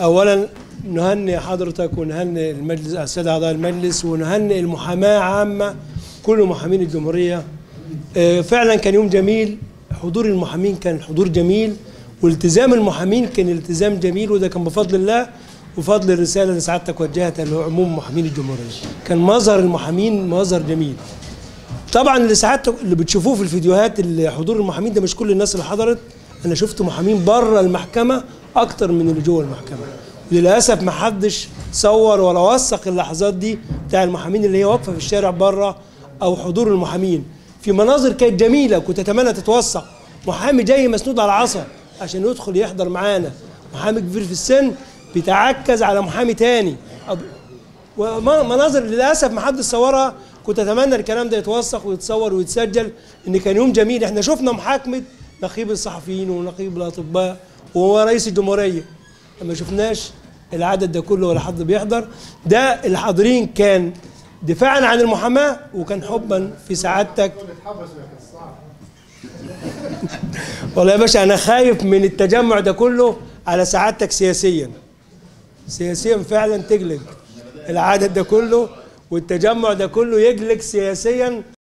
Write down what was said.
اولا نهنئ حضرتك ونهنئ المجلس الساده اعضاء المجلس ونهنئ المحاماه عامه كل محامين الجمهوريه آه، فعلا كان يوم جميل حضور المحامين كان حضور جميل والتزام المحامين كان التزام جميل وده كان بفضل الله وفضل الرساله اللي سعادتك وجهتها لعموم محامين الجمهوريه كان مظهر المحامين مظهر جميل طبعا اللي ساعات اللي بتشوفوه في الفيديوهات اللي حضور المحامين ده مش كل الناس اللي حضرت انا شفت محامين بره المحكمه اكتر من اللي جوه المحكمه للاسف ما حدش صور ولا وثق اللحظات دي بتاع المحامين اللي هي واقفه في الشارع بره او حضور المحامين في مناظر كانت جميله كنت اتمنى تتوثق محامي جاي مسنود على عصا عشان يدخل يحضر معانا محامي كبير في السن بيتعكز على محامي تاني أب- ومناظر للاسف ما حدش صورها كنت اتمنى الكلام ده يتوثق ويتصور ويتسجل ان كان يوم جميل احنا شفنا محاكمه نقيب الصحفيين ونقيب الاطباء وهو رئيس الجمهوريه ما شفناش العدد ده كله ولا حد بيحضر ده الحاضرين كان دفاعا عن المحاماه وكان حبا في سعادتك والله يا باشا انا خايف من التجمع ده كله على سعادتك سياسيا سياسيا فعلا تقلق العدد ده كله والتجمع ده كله يقلق سياسيا